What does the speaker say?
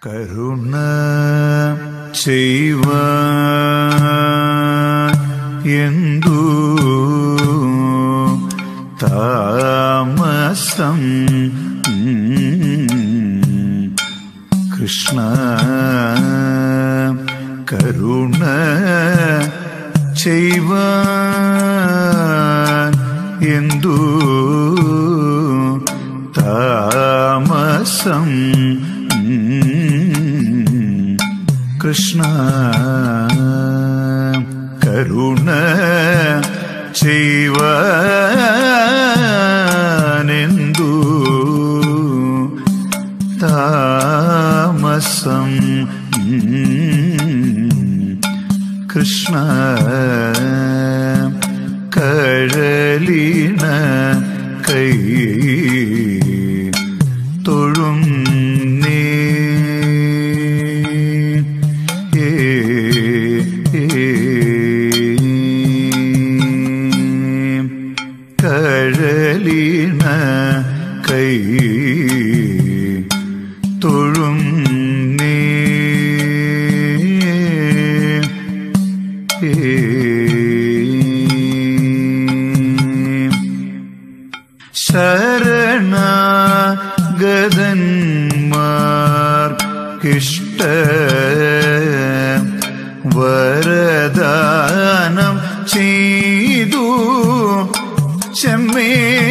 കരുണ ചെയ്വ എന്തു താമസം കൃഷ്ണ കരുണ ചെയ്വ എന്തു താമസം കൃഷ്ണ കരുണ ചെയ്വനെന്തു താമസം കൃഷ്ണ കഴലിന കൈ തൊഴും നീ ഏ, ഏ. കഴലിന കൈ തൊഴും നീ ശരണഗതന്മാർക്കിഷ്ട വരദാനം ചെയ്തു ചെമ്മേ